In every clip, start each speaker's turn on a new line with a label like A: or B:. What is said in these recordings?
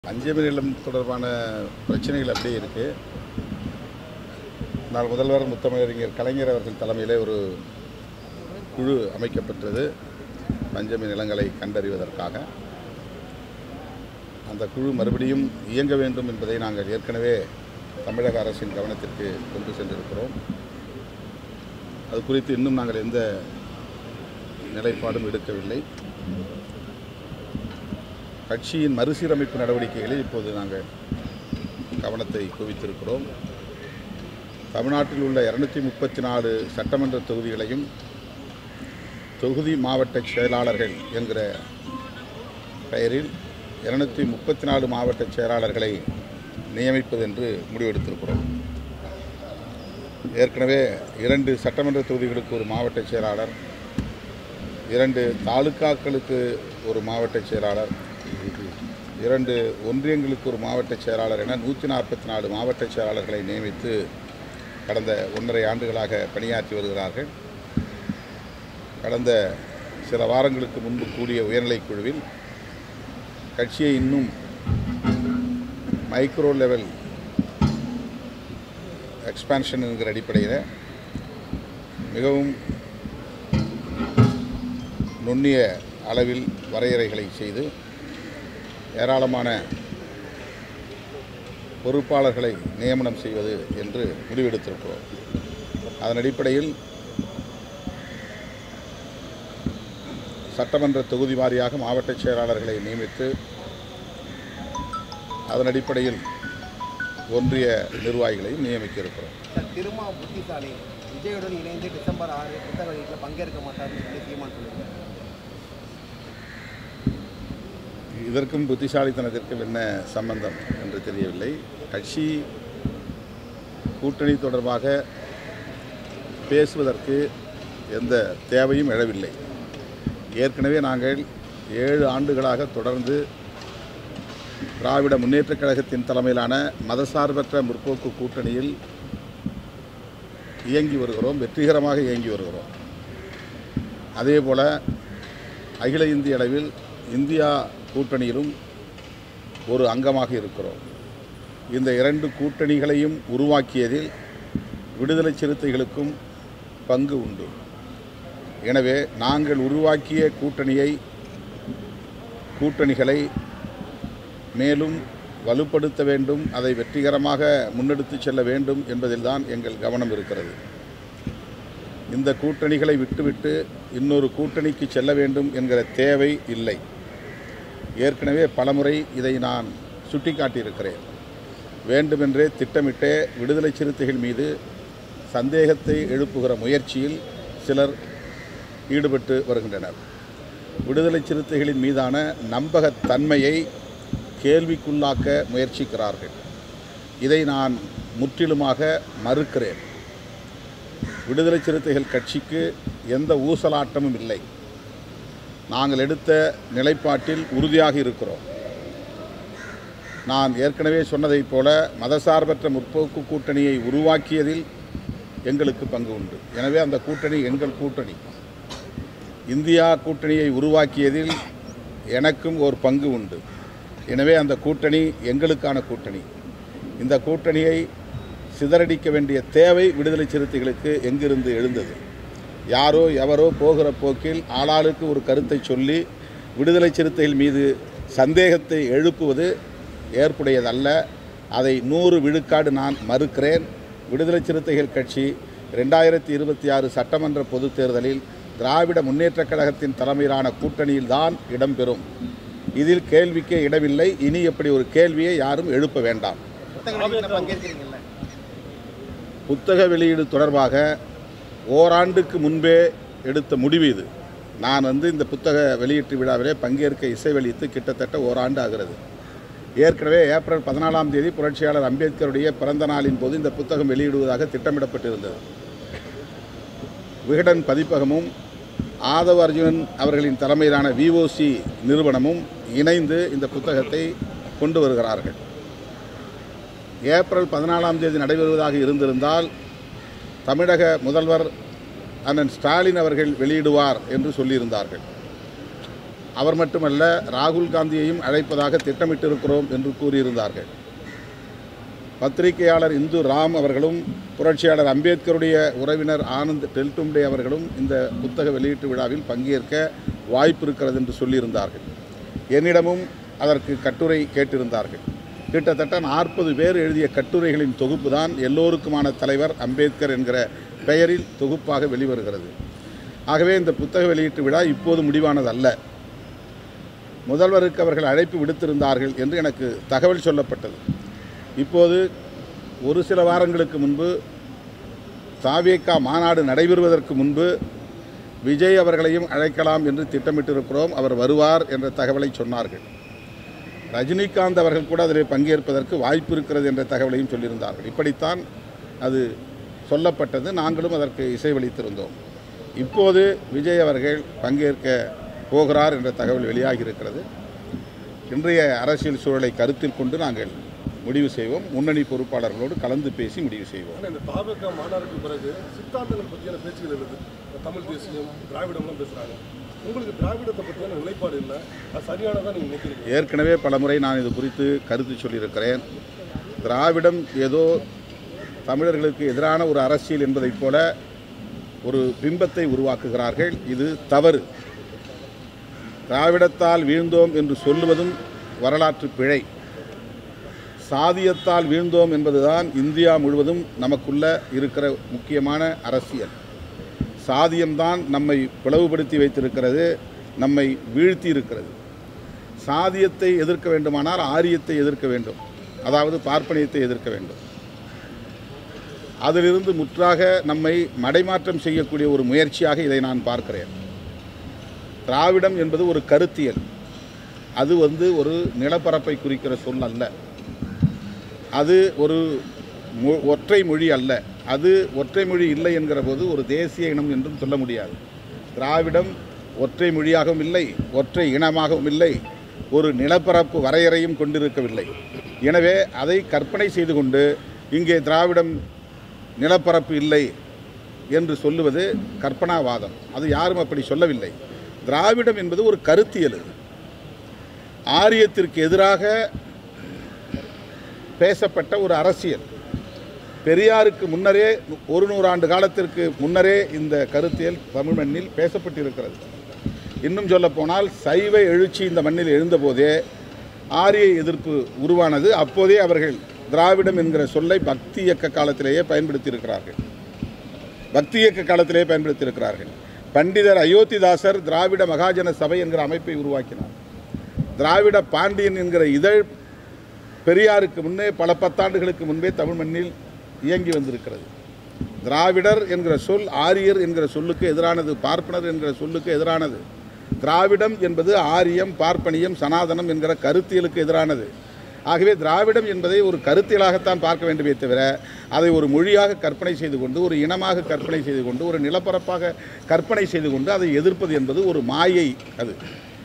A: அஞ்சமி நிலம் தொடர்பான பிரச்சனைகள் அப்படியே இருக்கு நாள் முதல்வர் முத்தமிழறிஞர் கலைஞர் அவர்கள் தலைமையிலே ஒரு குழு அமைக்கப்பட்டது பஞ்சமி நிலங்களை கண்டறிவதற்காக அந்த குழு மறுபடியும் இயங்க வேண்டும் என்பதை நாங்கள் ஏற்கனவே தமிழக அரசின் கவனத்திற்கு கொண்டு சென்றிருக்கிறோம் அது குறித்து இன்னும் நாங்கள் எந்த நிலைப்பாடும் எடுக்கவில்லை கட்சியின் மறுசீரமைப்பு நடவடிக்கைகளில் இப்போது நாங்கள் கவனத்தை குவித்திருக்கிறோம் தமிழ்நாட்டில் உள்ள இரநூத்தி முப்பத்தி நாலு சட்டமன்ற தொகுதிகளையும் தொகுதி மாவட்ட செயலாளர்கள் என்கிற பெயரில் இருநூத்தி முப்பத்தி நாலு மாவட்ட செயலாளர்களை நியமிப்பதென்று முடிவெடுத்திருக்கிறோம் ஏற்கனவே இரண்டு சட்டமன்ற தொகுதிகளுக்கு ஒரு மாவட்ட செயலாளர் இரண்டு தாலுக்காக்களுக்கு ஒரு மாவட்ட செயலாளர் இரண்டு ஒன்றியங்களுக்கு ஒரு மாவட்ட செயலாளர் என நூற்றி நாற்பத்தி நாலு மாவட்ட செயலாளர்களை நியமித்து கடந்த ஒன்றரை ஆண்டுகளாக பணியாற்றி வருகிறார்கள் கடந்த சில வாரங்களுக்கு முன்பு கூடிய உயர்நிலைக் குழுவில் கட்சியை இன்னும் மைக்ரோ லெவல் எக்ஸ்பான்ஷன் என்கிற அடிப்படையில் மிகவும் நுண்ணிய அளவில் வரையறைகளை செய்து ஏராளமான பொறுப்பாளர்களை நியமனம் செய்வது என்று முடிவெடுத்திருக்கிறோம் அதன் அடிப்படையில் சட்டமன்ற தொகுதி வாரியாக மாவட்ட செயலாளர்களை நியமித்து அதன் அடிப்படையில் ஒன்றிய நிர்வாகிகளையும் நியமிக்க இருக்கிறோம்
B: சார் திருமா புத்திசாலி விஜயுடன் இணைந்து டிசம்பர் ஆறு புத்தக வெளியீட்டில் பங்கேற்க மாட்டார்னு சொல்லி சீமான் சொல்லியிருக்காரு
A: இதற்கும் புத்திசாலித்தனத்திற்கும் என்ன சம்பந்தம் என்று தெரியவில்லை கட்சி கூட்டணி தொடர்பாக பேசுவதற்கு எந்த தேவையும் எழவில்லை ஏற்கனவே நாங்கள் ஏழு ஆண்டுகளாக தொடர்ந்து திராவிட முன்னேற்றக் கழகத்தின் தலைமையிலான மதசார்பற்ற முற்போக்கு கூட்டணியில் இயங்கி வருகிறோம் வெற்றிகரமாக இயங்கி வருகிறோம் அதேபோல அகில இந்திய அளவில் இந்தியா கூட்டணியிலும் ஒரு அங்கமாக இருக்கிறோம் இந்த இரண்டு கூட்டணிகளையும் உருவாக்கியதில் விடுதலை சிறுத்தைகளுக்கும் பங்கு உண்டு எனவே நாங்கள் உருவாக்கிய கூட்டணியை கூட்டணிகளை மேலும் வலுப்படுத்த வேண்டும் அதை வெற்றிகரமாக முன்னெடுத்து செல்ல வேண்டும் என்பதில்தான் எங்கள் கவனம் இருக்கிறது இந்த கூட்டணிகளை விட்டுவிட்டு இன்னொரு கூட்டணிக்கு செல்ல வேண்டும் என்கிற தேவை இல்லை ஏற்கனவே பலமுறை இதை நான் சுட்டிக்காட்டியிருக்கிறேன் வேண்டுமென்றே திட்டமிட்டே விடுதலை சிறுத்தைகள் மீது சந்தேகத்தை எழுப்புகிற முயற்சியில் சிலர் ஈடுபட்டு வருகின்றனர் விடுதலை சிறுத்தைகளின் மீதான நம்பகத்தன்மையை கேள்விக்குள்ளாக்க முயற்சிக்கிறார்கள் இதை நான் முற்றிலுமாக மறுக்கிறேன் விடுதலை சிறுத்தைகள் கட்சிக்கு எந்த ஊசலாட்டமும் இல்லை நாங்கள் எடுத்த நிலைப்பாட்டில் உறுதியாக இருக்கிறோம் நான் ஏற்கனவே சொன்னதைப் போல மதசார்பற்ற முற்போக்கு கூட்டணியை உருவாக்கியதில் எங்களுக்கு பங்கு உண்டு எனவே அந்த கூட்டணி எங்கள் கூட்டணி இந்தியா கூட்டணியை உருவாக்கியதில் எனக்கும் ஒரு பங்கு உண்டு எனவே அந்த கூட்டணி எங்களுக்கான கூட்டணி இந்த கூட்டணியை சிதறடிக்க வேண்டிய தேவை விடுதலை சிறுத்தைகளுக்கு எங்கிருந்து எழுந்தது யாரோ எவரோ போகிற போக்கில் ஆளாளுக்கு ஒரு கருத்தை சொல்லி விடுதலை சிறுத்தைகள் மீது சந்தேகத்தை எழுப்புவது ஏற்புடையதல்ல அதை நூறு விழுக்காடு நான் மறுக்கிறேன் விடுதலை சிறுத்தைகள் கட்சி ரெண்டாயிரத்தி இருபத்தி ஆறு சட்டமன்ற பொதுத் தேர்தலில் திராவிட முன்னேற்றக் கழகத்தின் தலைமையிலான கூட்டணியில்தான் இடம்பெறும் இதில் கேள்விக்கே இடமில்லை இனி எப்படி ஒரு கேள்வியை யாரும் எழுப்ப வேண்டாம்
B: புத்தக வெளியீட்டில் பங்கேற்கிறீங்கல்ல
A: புத்தக வெளியீடு தொடர்பாக ஓராண்டுக்கு முன்பே எடுத்த முடிவு இது நான் வந்து இந்த புத்தக வெளியீட்டு விழாவிலே பங்கேற்க இசை வெளியிட்டு கிட்டத்தட்ட ஓராண்டு ஆகிறது ஏற்கனவே ஏப்ரல் பதினாலாம் தேதி புரட்சியாளர் அம்பேத்கருடைய பிறந்த நாளின் போது இந்த புத்தகம் வெளியிடுவதாக திட்டமிடப்பட்டிருந்தது விகடன் பதிப்பகமும் ஆதவ அர்ஜுனன் அவர்களின் தலைமையிலான விஓசி நிறுவனமும் இணைந்து இந்த புத்தகத்தை கொண்டு வருகிறார்கள் ஏப்ரல் பதினாலாம் தேதி நடைபெறுவதாக இருந்திருந்தால் தமிழக முதல்வர் அண்ணன் ஸ்டாலின் அவர்கள் வெளியிடுவார் என்று சொல்லியிருந்தார்கள் அவர் மட்டுமல்ல ராகுல் காந்தியையும் அழைப்பதாக திட்டமிட்டிருக்கிறோம் என்று கூறியிருந்தார்கள் பத்திரிகையாளர் இந்து ராம் அவர்களும் புரட்சியாளர் அம்பேத்கருடைய உறவினர் ஆனந்த் டெல்டும்டே அவர்களும் இந்த புத்தக வெளியீட்டு விழாவில் பங்கேற்க வாய்ப்பு இருக்கிறது என்று சொல்லியிருந்தார்கள் என்னிடமும் அதற்கு கட்டுரை கேட்டிருந்தார்கள் கிட்டத்தட்ட நாற்பது பேர் எழுதிய கட்டுரைகளின் தொகுப்பு தான் எல்லோருக்குமான தலைவர் அம்பேத்கர் என்கிற பெயரில் தொகுப்பாக வெளிவருகிறது ஆகவே இந்த புத்தக வெளியீட்டு விழா இப்போது முடிவானதல்ல முதல்வருக்கு அவர்கள் அழைப்பு விடுத்திருந்தார்கள் என்று எனக்கு தகவல் சொல்லப்பட்டது இப்போது ஒரு சில வாரங்களுக்கு முன்பு தாவேக்கா மாநாடு நடைபெறுவதற்கு முன்பு விஜய் அவர்களையும் அழைக்கலாம் என்று திட்டமிட்டிருக்கிறோம் அவர் வருவார் என்ற தகவலை சொன்னார்கள் ரஜினிகாந்த் அவர்கள் கூட அதில் பங்கேற்பதற்கு வாய்ப்பு இருக்கிறது என்ற தகவலையும் சொல்லியிருந்தார்கள் இப்படித்தான் அது சொல்லப்பட்டது நாங்களும் அதற்கு இசைவளித்திருந்தோம் இப்போது விஜய் அவர்கள் பங்கேற்க போகிறார் என்ற தகவல் வெளியாகி இருக்கிறது இன்றைய அரசியல் சூழலை கருத்தில் கொண்டு நாங்கள் முடிவு செய்வோம் முன்னணி பொறுப்பாளர்களோடு கலந்து பேசி முடிவு செய்வோம்
C: ஆனால் இந்த தாபக மாநாடுக்கு பிறகு சித்தாந்தங்கள் பற்றியான பேச்சுகள் எழுது தமிழ் தேசியம் திராவிடம்லாம் பேசுகிறாங்க உங்களுக்கு திராவிடத்தை பற்றியான நிலைப்பாடு இல்லை அது சரியானதாக நீங்கள் நினைக்கிறீங்க
A: ஏற்கனவே பலமுறை நான் இது குறித்து கருத்து சொல்லியிருக்கிறேன் திராவிடம் ஏதோ தமிழர்களுக்கு எதிரான ஒரு அரசியல் என்பதைப் போல ஒரு பிம்பத்தை உருவாக்குகிறார்கள் இது தவறு திராவிடத்தால் வீழ்ந்தோம் என்று சொல்லுவதும் வரலாற்று பிழை சாதியத்தால் வீழ்ந்தோம் என்பதுதான் இந்தியா முழுவதும் நமக்குள்ள இருக்கிற முக்கியமான அரசியல் சாதியம்தான் நம்மை பிளவுபடுத்தி வைத்திருக்கிறது நம்மை வீழ்த்தி இருக்கிறது சாதியத்தை எதிர்க்க வேண்டுமானால் ஆரியத்தை எதிர்க்க வேண்டும் அதாவது பார்ப்பனியத்தை எதிர்க்க வேண்டும் அதிலிருந்து முற்றாக நம்மை மடைமாற்றம் செய்யக்கூடிய ஒரு முயற்சியாக இதை நான் பார்க்கிறேன் திராவிடம் என்பது ஒரு கருத்தியல் அது வந்து ஒரு நிலப்பரப்பை குறிக்கிற சொல் அல்ல அது ஒரு மொ- ஒற்றை மொழி அல்ல அது ஒற்றை மொழி இல்லை என்கிற போது ஒரு தேசிய இனம் என்றும் சொல்ல முடியாது திராவிடம் ஒற்றை மொழியாகவும் இல்லை ஒற்றை இனமாகவும் இல்லை ஒரு நிலப்பரப்பு வரையறையும் கொண்டிருக்கவில்லை எனவே அதை கற்பனை செய்து கொண்டு இங்கே திராவிடம் நிலப்பரப்பு இல்லை என்று சொல்லுவது கற்பனாவாதம் அது யாரும் அப்படி சொல்லவில்லை திராவிடம் என்பது ஒரு கருத்தியல் அது. ஆரியத்திற்கு எதிராக பேசப்பட்ட ஒரு அரசியல் பெரியாருக்கு முன்னரே ஒரு நூறாண்டு காலத்திற்கு முன்னரே இந்த கருத்தியல் தமிழ் மண்ணில் பேசப்பட்டிருக்கிறது இன்னும் சொல்லப்போனால் சைவ எழுச்சி இந்த மண்ணில் எழுந்தபோதே ஆரிய எதிர்ப்பு உருவானது அப்போதே அவர்கள் திராவிடம் என்கிற சொல்லை பக்தி இயக்க காலத்திலேயே பயன்படுத்தியிருக்கிறார்கள் பக்தி இயக்க காலத்திலே பயன்படுத்தியிருக்கிறார்கள் பண்டிதர் அயோத்திதாசர் திராவிட மகாஜன சபை என்கிற அமைப்பை உருவாக்கினார் திராவிட பாண்டியன் என்கிற இதழ் பெரியாருக்கு முன்னே பல பத்தாண்டுகளுக்கு முன்பே தமிழ் மண்ணில் இயங்கி வந்திருக்கிறது திராவிடர் என்கிற சொல் ஆரியர் என்கிற சொல்லுக்கு எதிரானது பார்ப்பனர் என்கிற சொல்லுக்கு எதிரானது திராவிடம் என்பது ஆரியம் பார்ப்பனியம் சனாதனம் என்கிற கருத்தியலுக்கு எதிரானது ஆகவே திராவிடம் என்பதை ஒரு கருத்தியலாகத்தான் பார்க்க வேண்டுமே தவிர அதை ஒரு மொழியாக கற்பனை செய்து கொண்டு ஒரு இனமாக கற்பனை செய்து கொண்டு ஒரு நிலப்பரப்பாக கற்பனை செய்து கொண்டு அதை எதிர்ப்பது என்பது ஒரு மாயை அது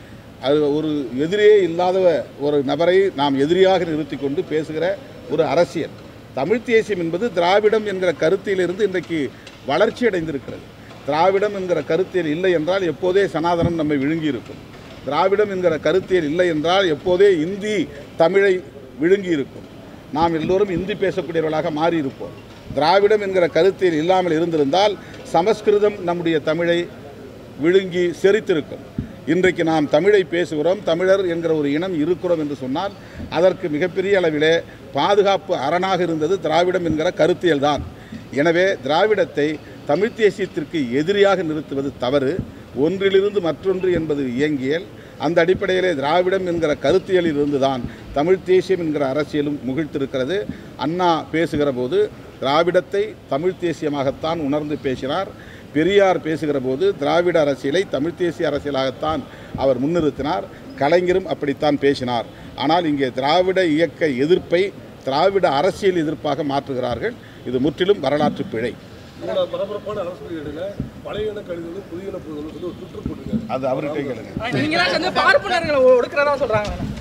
A: அது ஒரு எதிரே இல்லாத ஒரு நபரை நாம் எதிரியாக நிறுத்தி கொண்டு பேசுகிற ஒரு அரசியல் தமிழ் தேசியம் என்பது திராவிடம் என்கிற கருத்திலிருந்து இன்றைக்கு வளர்ச்சி அடைந்திருக்கிறது திராவிடம் என்கிற கருத்தியல் இல்லை என்றால் எப்போதே சனாதனம் நம்மை விழுங்கி இருக்கும் திராவிடம் என்கிற கருத்தியல் இல்லை என்றால் எப்போதே இந்தி தமிழை விழுங்கி இருக்கும் நாம் எல்லோரும் இந்தி பேசக்கூடியவர்களாக மாறி இருப்போம் திராவிடம் என்கிற கருத்தியல் இல்லாமல் இருந்திருந்தால் சமஸ்கிருதம் நம்முடைய தமிழை விழுங்கி செரித்திருக்கும் இன்றைக்கு நாம் தமிழை பேசுகிறோம் தமிழர் என்கிற ஒரு இனம் இருக்கிறோம் என்று சொன்னால் அதற்கு மிகப்பெரிய அளவிலே பாதுகாப்பு அரணாக இருந்தது திராவிடம் என்கிற கருத்தியல் தான் எனவே திராவிடத்தை தமிழ் தேசியத்திற்கு எதிரியாக நிறுத்துவது தவறு ஒன்றிலிருந்து மற்றொன்று என்பது இயங்கியல் அந்த அடிப்படையிலே திராவிடம் என்கிற கருத்தியலில் இருந்துதான் தமிழ் தேசியம் என்கிற அரசியலும் முகிழ்த்திருக்கிறது அண்ணா பேசுகிற போது திராவிடத்தை தமிழ் தேசியமாகத்தான் உணர்ந்து பேசினார் பெரியார் பேசுகிற போது திராவிட அரசியலை தமிழ் தேசிய அரசியலாகத்தான் அவர் முன்னிறுத்தினார் கலைஞரும் அப்படித்தான் பேசினார் ஆனால் இங்கே திராவிட இயக்க எதிர்ப்பை திராவிட அரசியல் எதிர்ப்பாக மாற்றுகிறார்கள் இது முற்றிலும் வரலாற்று பிழை
C: இவ்வளோ பரபரப்பான அரசியல் இடையில பழைய இன கழிவுகளும் புதிய இன புதுகளும் சொல்லி ஒரு சுற்று போட்டுருக்காங்க
A: அது அவர்கிட்ட கேளுங்க
D: நீங்க தான் வந்து பார்ப்பனர்களை ஒடுக்கிறதா சொல்றாங்க